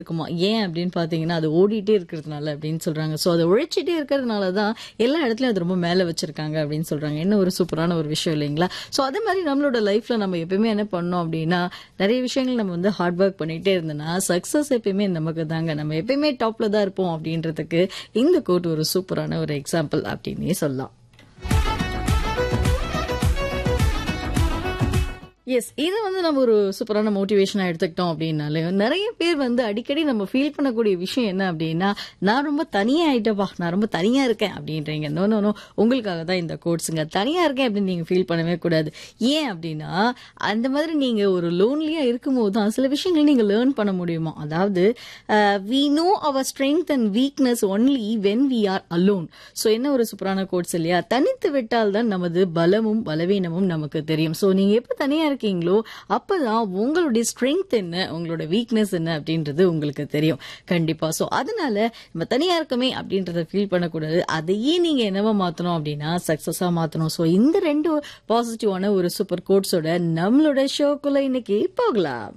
இருக்குமா ஏன் அப்படின்னு பாத்தீங்கன்னா அது ஓடிட்டே இருக்கிறதுனால அப்படின்னு சொல்றாங்க ஸோ அதை உழைச்சிட்டே இருக்கிறதுனால தான் எல்லா இடத்துலயும் அது ரொம்ப மேல வச்சிருக்காங்க அப்படின்னு சொல்றாங்க என்ன ஒரு சூப்பரான ஒரு விஷயம் இல்லைங்களா ஸோ அதே மாதிரி நம்மளோட லைஃப்ல நம்ம எப்பயுமே என்ன பண்ணோம் அப்படின்னா நிறைய விஷயங்கள் நம்ம வந்து ஹார்ட் ஒர்க் பண்ணிட்டே இருந்தோம்னா சக்சஸ் எப்பயுமே நமக்கு தாங்க நம்ம எப்பயுமே டாப்ல தான் இருப்போம் அப்படின்றதுக்கு இந்த கோட் ஒரு சூப்பரான ஒரு எக்ஸாம்பிள் அப்படின்னே சொல்லலாம் எஸ் இது வந்து நம்ம ஒரு சூப்பரான மோட்டிவேஷனா எடுத்துக்கிட்டோம் அப்படின்னாலே நிறைய பேர் வந்து அடிக்கடி நம்ம ஃபீல் பண்ணக்கூடிய விஷயம் என்ன அப்படின்னா நான் ரொம்ப தனியா ஆயிட்டப்பா நான் ரொம்ப தனியா இருக்கேன் அப்படின்றீங்க நோ நோ நோ உங்களுக்காக தான் இந்த கோட்ஸுங்க தனியா இருக்கேன் அப்படின்னு நீங்க ஃபீல் பண்ணவே கூடாது ஏன் அப்படின்னா அந்த மாதிரி நீங்க ஒரு லோன்லியா இருக்கும்போது தான் சில விஷயங்கள் நீங்க லேர்ன் பண்ண முடியுமா அதாவது we know our strength and weakness only when we are alone so என்ன ஒரு சூப்பரான கோட்ஸ் இல்லையா தனித்து விட்டால் தான் நமது பலமும் பலவீனமும் நமக்கு தெரியும் ஸோ நீங்க எப்ப தனியா இருக்கீங்களோ அப்பதான் உங்களுடைய ஸ்ட்ரென்த் என்ன உங்களோட வீக்னஸ் என்ன அப்படின்றது உங்களுக்கு தெரியும் கண்டிப்பா ஸோ அதனால நம்ம தனியா இருக்கமே அப்படின்றத ஃபீல் பண்ணக்கூடாது அதையே நீங்க என்னவா மாத்தணும் அப்படின்னா சக்சஸா மாத்தணும் ஸோ இந்த ரெண்டு பாசிட்டிவான ஒரு சூப்பர் கோட்ஸோட நம்மளோட ஷோக்குள்ள இன்னைக்கு போகலாம்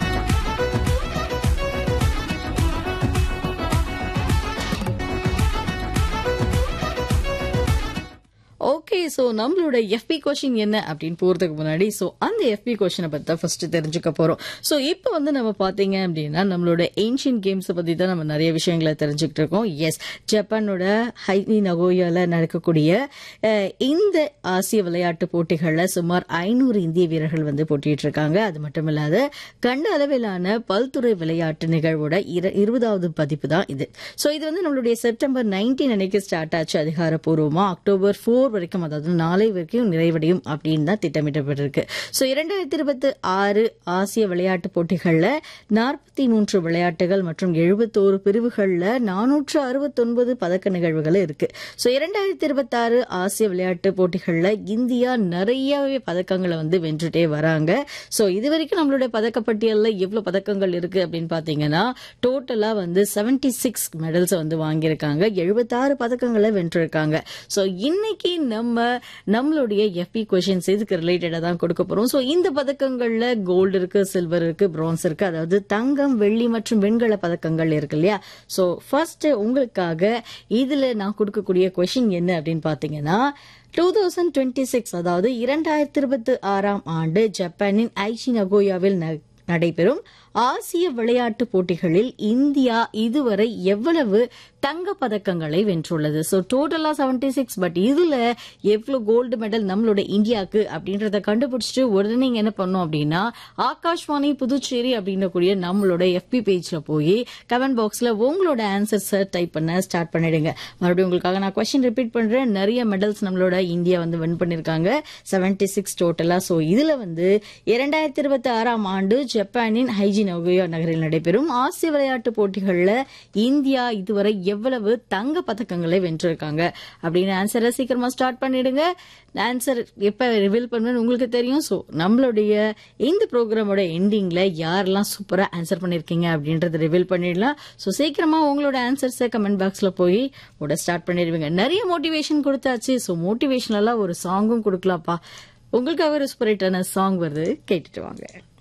ஓகே ஸோ நம்மளோட எஃபி கொஷின் என்ன அப்படின்னு போறதுக்கு முன்னாடி ஸோ அந்த எஃபி கொஷினை பத்தி தான் ஃபர்ஸ்ட் தெரிஞ்சுக்க போறோம் ஸோ இப்போ வந்து நம்ம பாத்தீங்க அப்படின்னா நம்மளோட ஏன்ஷியன் கேம்ஸை பத்தி தான் நம்ம நிறைய விஷயங்களை தெரிஞ்சுக்கிட்டு இருக்கோம் எஸ் ஜப்பானோட ஹைனி நகோயால நடக்கக்கூடிய அஹ், இந்த ஆசிய விளையாட்டு போட்டிகளில் சுமார் ஐநூறு இந்திய வீரர்கள் வந்து போட்டிட்டு இருக்காங்க அது மட்டும் இல்லாத கண்ட அளவிலான பல்துறை விளையாட்டு நிகழ்வோட இர- இருபதாவது பதிப்பு தான் இது ஸோ இது வந்து நம்மளுடைய செப்டம்பர் நைன்டீன் அன்னைக்கு ஸ்டார்ட் ஆச்சு அதிகாரப்பூர்வமா அக்டோபர் ஃபோர் வரைக்கும் அதாவது நாளை வரைக்கும் நிறைவடையும் அப்படின்னு தான் திட்டமிடப்பட்டிருக்கு ஸோ இரண்டாயிரத்தி இருபத்தி ஆறு ஆசிய விளையாட்டு போட்டிகளில் நாற்பத்தி மூன்று விளையாட்டுகள் மற்றும் எழுபத்தோரு பிரிவுகளில் நானூற்று அறுபத்தொன்பது பதக்க நிகழ்வுகள் இருக்கு ஸோ இரண்டாயிரத்தி இருபத்தி ஆறு ஆசிய விளையாட்டு போட்டிகளில் இந்தியா நிறையவே பதக்கங்களை வந்து வென்றுட்டே வராங்க ஸோ இது வரைக்கும் நம்மளுடைய பதக்கப்பட்டியலில் எவ்வளவு பதக்கங்கள் இருக்கு அப்படின்னு பார்த்தீங்கன்னா டோட்டலா வந்து 76 சிக்ஸ் மெடல்ஸ் வந்து வாங்கியிருக்காங்க எழுபத்தாறு பதக்கங்களை வென்றிருக்காங்க ஸோ இன்னைக்கு நம்ம நம்மளுடைய எஃபி கொஷின்ஸ் இதுக்கு ரிலேட்டடா தான் கொடுக்க போறோம் ஸோ இந்த பதக்கங்கள்ல கோல்டு இருக்கு சில்வர் இருக்கு பிரான்ஸ் இருக்கு அதாவது தங்கம் வெள்ளி மற்றும் வெண்கல பதக்கங்கள் இருக்கு இல்லையா ஸோ ஃபர்ஸ்ட் உங்களுக்காக இதுல நான் கொடுக்கக்கூடிய கொஷின் என்ன அப்படின்னு பாத்தீங்கன்னா டூ தௌசண்ட் டுவெண்ட்டி சிக்ஸ் அதாவது இரண்டாயிரத்தி இருபத்தி ஆறாம் ஆண்டு ஜப்பானின் ஐச்சி நகோயாவில் ந- நடைபெறும் ஆசிய விளையாட்டு போட்டிகளில் இந்தியா இதுவரை எவ்வளவு தங்க பதக்கங்களை வென்றுள்ளது ஸோ டோட்டலா 76 சிக்ஸ் பட் இதுல எவ்வளவு கோல்டு மெடல் நம்மளோட இந்தியாவுக்கு அப்படின்றத கண்டுபிடிச்சிட்டு உடனே நீங்க என்ன பண்ணோம் அப்படின்னா ஆகாஷ்வாணி புதுச்சேரி அப்படின்னக்கூடிய நம்மளோட எஃபி பேஜ்ல போய் கமெண்ட் பாக்ஸ்ல உங்களோட ஆன்சர்ஸை டைப் பண்ண ஸ்டார்ட் பண்ணிடுங்க மறுபடியும் உங்களுக்காக நான் கொஸ்டின் ரிப்பீட் பண்றேன் நிறைய மெடல்ஸ் நம்மளோட இந்தியா வந்து வின் பண்ணிருக்காங்க 76 சிக்ஸ் டோட்டலா ஸோ இதுல வந்து இரண்டாயிரத்தி இருபத்தி ஆறாம் ஆண்டு ஜப்பானின் ஹைஜி நகோயா நகரில் நடைபெறும் ஆசிய விளையாட்டு போட்டிகளில் இந்தியா இதுவரை எவ்வளவு தங்க பதக்கங்களை வென்றிருக்காங்க அப்படின்னு ஆன்சரை சீக்கிரமா ஸ்டார்ட் பண்ணிடுங்க ஆன்சர் எப்ப ரிவீல் பண்ணுவேன்னு உங்களுக்கு தெரியும் ஸோ நம்மளுடைய இந்த ப்ரோக்ராமோட எண்டிங்ல யாரெல்லாம் சூப்பரா ஆன்சர் பண்ணிருக்கீங்க அப்படின்றத ரிவீல் பண்ணிடலாம் ஸோ சீக்கிரமா உங்களோட ஆன்சர்ஸை கமெண்ட் பாக்ஸ்ல போய் உட ஸ்டார்ட் பண்ணிடுவீங்க நிறைய மோட்டிவேஷன் கொடுத்தாச்சு ஸோ மோட்டிவேஷனலா ஒரு சாங்கும் கொடுக்கலாம்ப்பா உங்களுக்காக ஒரு சூப்பர் ஹிட்டான சாங் வருது கேட்டுட்டு வாங்க